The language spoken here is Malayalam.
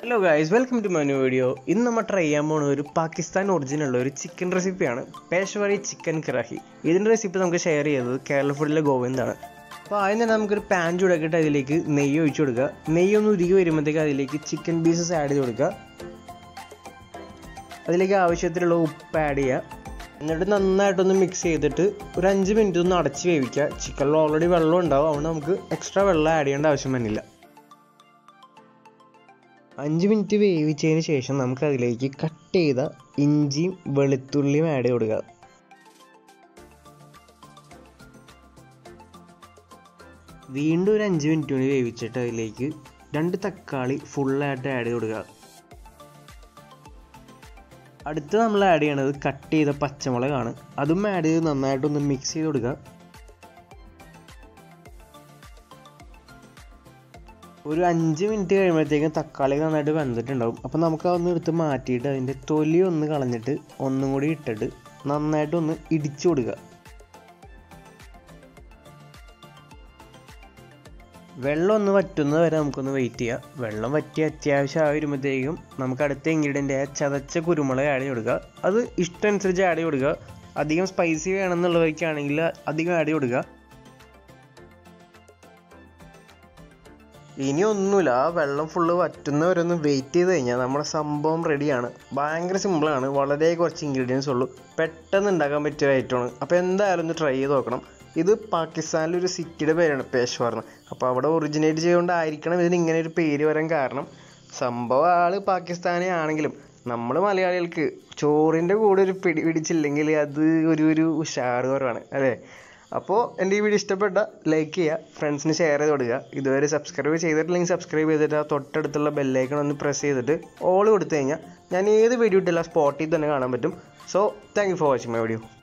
hello guys welcome to my new video ഇന്ന് നമ്മൾ ട്രൈ ചെയ്യാൻ പോകുന്ന ഒരു പാകിസ്ഥാൻ ഒറിജിനൽ ഉള്ള ഒരു ചിക്കൻ റെസിപ്പിയാണ് പേഷ്വാരി ചിക്കൻ കറാഹി ഇതിൻ്റെ റെസിപ്പി നമുക്ക് ഷെയർ ചെയ്തത് കേരള ഫുഡിലെ ഗോവിന്ദാണ് അപ്പോൾ ആദ്യം തന്നെ നമുക്കൊരു പാൻ ചൂടാക്കിയിട്ട് അതിലേക്ക് നെയ്യ് ഒഴിച്ചു കൊടുക്കുക നെയ്യ് ഒന്ന് ഉരുകി വരുമ്പോഴത്തേക്ക് അതിലേക്ക് ചിക്കൻ പീസസ് ആഡ് ചെയ്ത് കൊടുക്കുക അതിലേക്ക് ആവശ്യത്തിലുള്ള ഉപ്പ് ആഡ് ചെയ്യുക എന്നിട്ട് നന്നായിട്ടൊന്ന് മിക്സ് ചെയ്തിട്ട് ഒരു അഞ്ച് മിനിറ്റ് ഒന്ന് അടച്ച് വേവിക്കുക ചിക്കനിൽ ഓൾറെഡി വെള്ളം ഉണ്ടാവും അതുകൊണ്ട് നമുക്ക് എക്സ്ട്രാ വെള്ളം ആഡ് ചെയ്യേണ്ട ആവശ്യം വരുന്നില്ല അഞ്ച് മിനിറ്റ് വേവിച്ചതിന് ശേഷം നമുക്ക് അതിലേക്ക് കട്ട് ചെയ്ത ഇഞ്ചിയും വെളുത്തുള്ളിയും ആഡ് ചെയ്ത് കൊടുക്കുക വീണ്ടും ഒരു അഞ്ച് മിനിറ്റ് കൂടി വേവിച്ചിട്ട് അതിലേക്ക് രണ്ട് തക്കാളി ഫുള്ളായിട്ട് ആഡ് ചെയ്ത് കൊടുക്കുക അടുത്ത് നമ്മൾ ആഡ് ചെയ്യണത് കട്ട് ചെയ്ത പച്ചമുളകാണ് അതും ആഡ് ചെയ്ത് നന്നായിട്ടൊന്ന് മിക്സ് ചെയ്ത് കൊടുക്കുക ഒരു അഞ്ച് മിനിറ്റ് കഴിയുമ്പോഴത്തേക്കും തക്കാളി നന്നായിട്ട് വെന്തിട്ടുണ്ടാവും അപ്പോൾ നമുക്ക് അതൊന്ന് എടുത്ത് മാറ്റിയിട്ട് അതിൻ്റെ തൊലി ഒന്ന് കളഞ്ഞിട്ട് ഒന്നും കൂടി ഇട്ടിട്ട് നന്നായിട്ട് ഒന്ന് ഇടിച്ചു കൊടുക്കുക വെള്ളം ഒന്ന് വറ്റുന്നത് വരെ നമുക്കൊന്ന് വെയിറ്റ് ചെയ്യാം വെള്ളം വറ്റി അത്യാവശ്യം ആയി വരുമ്പോഴത്തേക്കും നമുക്ക് അടുത്ത ഇൻഗ്രീഡിയൻ്റ് ആയ ചതച്ച കുരുമുളക് ആഡ് ചെയ്ത് കൊടുക്കുക അത് ഇഷ്ടമനുസരിച്ച് ആഡ് ചെയ്ത് കൊടുക്കുക അധികം സ്പൈസി വേണമെന്നുള്ളവർക്കാണെങ്കിൽ അധികം ആഡ് ചെയ്ത് കൊടുക്കുക ഇനി ഒന്നുമില്ല ആ വെള്ളം ഫുള്ള് വറ്റുന്നവരെ ഒന്ന് വെയിറ്റ് ചെയ്ത് കഴിഞ്ഞാൽ നമ്മുടെ സംഭവം റെഡിയാണ് ഭയങ്കര സിമ്പിളാണ് വളരെ കുറച്ച് ഇൻഗ്രീഡിയൻസ് ഉള്ളൂ പെട്ടെന്ന് ഉണ്ടാക്കാൻ പറ്റിയ ഐറ്റമാണ് അപ്പോൾ എന്തായാലും ഒന്ന് ട്രൈ ചെയ്ത് നോക്കണം ഇത് പാകിസ്ഥാനിലെ ഒരു സിറ്റിയുടെ പേരാണ് പേഷ്വാർ എന്ന് അപ്പോൾ അവിടെ ഒറിജിനേറ്റ് ചെയ്തുകൊണ്ടായിരിക്കണം ഇതിന് ഇങ്ങനെ ഒരു പേര് വരാൻ കാരണം സംഭവം ആൾ പാകിസ്ഥാനി ആണെങ്കിലും നമ്മൾ മലയാളികൾക്ക് ചോറിൻ്റെ കൂടെ ഒരു പിടി പിടിച്ചില്ലെങ്കിൽ അത് ഒരു ഒരു ഉഷാറ് കുറവാണ് അല്ലേ അപ്പോൾ എൻ്റെ ഈ വീഡിയോ ഇഷ്ടപ്പെട്ട ലൈക്ക് ചെയ്യുക ഫ്രണ്ട്സിന് ഷെയർ ചെയ്ത് കൊടുക്കുക ഇതുവരെ സബ്സ്ക്രൈബ് ചെയ്തിട്ടില്ലെങ്കിൽ സബ്സ്ക്രൈബ് ചെയ്തിട്ട് ആ തൊട്ടടുത്തുള്ള ബെല്ലൈക്കൺ ഒന്ന് പ്രസ് ചെയ്തിട്ട് ഓൾ കൊടുത്തു കഴിഞ്ഞാൽ ഞാൻ ഏത് വീഡിയോ ഇട്ടില്ല സ്പോട്ടിൽ തന്നെ കാണാൻ പറ്റും so thank you for watching my video